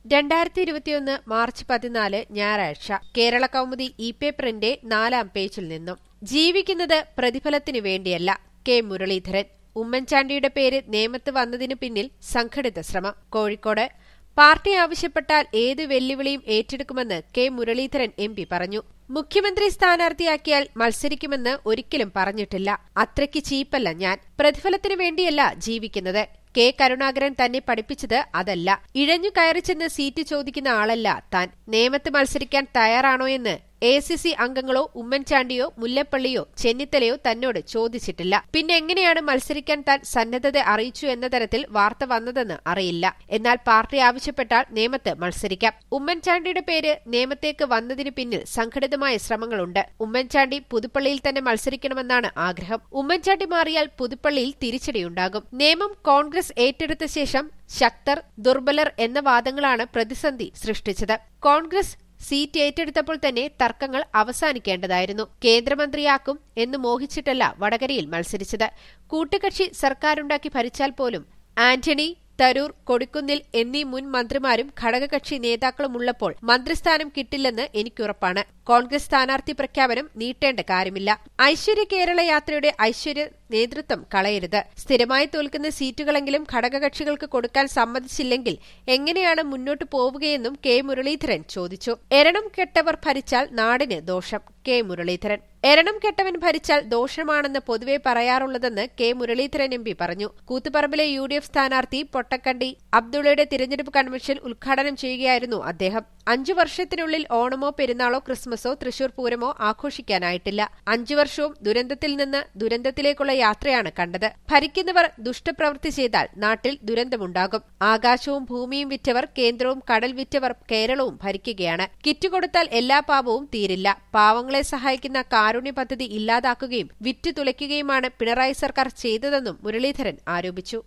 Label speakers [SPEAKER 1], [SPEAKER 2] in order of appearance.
[SPEAKER 1] രണ്ടായിരത്തി ഇരുപത്തിയൊന്ന് മാർച്ച് പതിനാല് ഞായറാഴ്ച കേരള കൗമുദി ഇ പേപ്പറിന്റെ നാലാം പേജിൽ നിന്നും ജീവിക്കുന്നത് പ്രതിഫലത്തിനു വേണ്ടിയല്ല കെ മുരളീധരൻ ഉമ്മൻചാണ്ടിയുടെ പേര് നേമത്ത് വന്നതിനു പിന്നിൽ സംഘടിത ശ്രമം കോഴിക്കോട് പാർട്ടി ആവശ്യപ്പെട്ടാൽ ഏത് വെല്ലുവിളിയും ഏറ്റെടുക്കുമെന്ന് കെ മുരളീധരൻ എം പി പറഞ്ഞു മുഖ്യമന്ത്രി സ്ഥാനാർത്ഥിയാക്കിയാൽ മത്സരിക്കുമെന്ന് ഒരിക്കലും പറഞ്ഞിട്ടില്ല അത്രയ്ക്ക് ചീപ്പല്ല ഞാൻ പ്രതിഫലത്തിനു വേണ്ടിയല്ല ജീവിക്കുന്നത് കെ കരുണാകരൻ തന്നെ പഠിപ്പിച്ചത് അതല്ല ഇഴഞ്ഞു കയറിച്ചെന്ന് സീറ്റ് ചോദിക്കുന്ന ആളല്ല താൻ നേമത്ത് മത്സരിക്കാൻ തയ്യാറാണോയെന്ന് എ സി സി അംഗങ്ങളോ ഉമ്മൻചാണ്ടിയോ മുല്ലപ്പള്ളിയോ ചെന്നിത്തലയോ തന്നോട് ചോദിച്ചിട്ടില്ല പിന്നെ എങ്ങനെയാണ് മത്സരിക്കാൻ താൻ സന്നദ്ധത അറിയിച്ചു എന്ന തരത്തിൽ വാർത്ത വന്നതെന്ന് അറിയില്ല എന്നാൽ പാർട്ടി ആവശ്യപ്പെട്ടാൽ നേമത്ത് മത്സരിക്കാം ഉമ്മൻചാണ്ടിയുടെ പേര് നേമത്തേക്ക് വന്നതിന് പിന്നിൽ സംഘടിതമായ ശ്രമങ്ങളുണ്ട് ഉമ്മൻചാണ്ടി പുതുപ്പള്ളിയിൽ തന്നെ മത്സരിക്കണമെന്നാണ് ആഗ്രഹം ഉമ്മൻചാണ്ടി മാറിയാൽ പുതുപ്പള്ളിയിൽ തിരിച്ചടിയുണ്ടാകും നിയമം കോൺഗ്രസ് ഏറ്റെടുത്ത ശേഷം ശക്തർ ദുർബലർ എന്ന വാദങ്ങളാണ് പ്രതിസന്ധി സൃഷ്ടിച്ചത് കോൺഗ്രസ് സീറ്റ് ഏറ്റെടുത്തപ്പോൾ തന്നെ തർക്കങ്ങൾ അവസാനിക്കേണ്ടതായിരുന്നു കേന്ദ്രമന്ത്രിയാക്കും എന്ന് മോഹിച്ചിട്ടല്ല വടകരയിൽ മത്സരിച്ചത് കൂട്ടുകക്ഷി സർക്കാരുണ്ടാക്കി ഭരിച്ചാൽ പോലും ആന്റണി തരൂർ കൊടിക്കുന്നിൽ എന്നീ മുൻ മന്ത്രിമാരും ഘടകകക്ഷി നേതാക്കളും ഉള്ളപ്പോൾ മന്ത്രിസ്ഥാനം കിട്ടില്ലെന്ന് എനിക്കുറപ്പാണ് കോൺഗ്രസ് സ്ഥാനാർത്ഥി പ്രഖ്യാപനം നീട്ടേണ്ട കാര്യമില്ല ഐശ്വര്യ കേരള യാത്രയുടെ ഐശ്വര്യ നേതൃത്വം കളയരുത് സ്ഥിരമായി തോൽക്കുന്ന സീറ്റുകളെങ്കിലും ഘടകകക്ഷികൾക്ക് കൊടുക്കാൻ സമ്മതിച്ചില്ലെങ്കിൽ എങ്ങനെയാണ് മുന്നോട്ടു പോവുകയെന്നും കെ മുരളീധരൻ ചോദിച്ചു എരണം കെട്ടവർ ഭരിച്ചാൽ നാടിന് ദോഷം കെ മുരളീധരൻ എരണം കെട്ടവൻ ഭരിച്ചാൽ ദോഷമാണെന്ന് പൊതുവെ പറയാറുള്ളതെന്ന് കെ മുരളീധരൻ എം പി പറഞ്ഞു കൂത്തുപറമ്പിലെ യു ഡി എഫ് സ്ഥാനാർത്ഥി പൊട്ടക്കണ്ടി അബ്ദുള്ളയുടെ തിരഞ്ഞെടുപ്പ് കൺവെൻഷൻ ഉദ്ഘാടനം ചെയ്യുകയായിരുന്നു അദ്ദേഹം അഞ്ചു വർഷത്തിനുള്ളിൽ ഓണമോ പെരുന്നാളോ ക്രിസ്മസോ തൃശൂർ പൂരമോ ആഘോഷിക്കാനായിട്ടില്ല അഞ്ചു വർഷവും ദുരന്തത്തിൽ നിന്ന് ദുരന്തത്തിലേക്കുള്ള യാത്രയാണ് കണ്ടത് ഭരിക്കുന്നവർ ദുഷ്ടപ്രവൃത്തി ചെയ്താൽ നാട്ടിൽ ദുരന്തമുണ്ടാകും ആകാശവും ഭൂമിയും വിറ്റവർ കേന്ദ്രവും കടൽ വിറ്റവർ കേരളവും ഭരിക്കുകയാണ് കിറ്റ് കൊടുത്താൽ എല്ലാ പാപവും തീരില്ല പാവങ്ങളെ സഹായിക്കുന്ന കാരുണ്യ പദ്ധതി ഇല്ലാതാക്കുകയും വിറ്റു തുലയ്ക്കുകയുമാണ് പിണറായി സർക്കാർ ചെയ്തതെന്നും മുരളീധരൻ ആരോപിച്ചു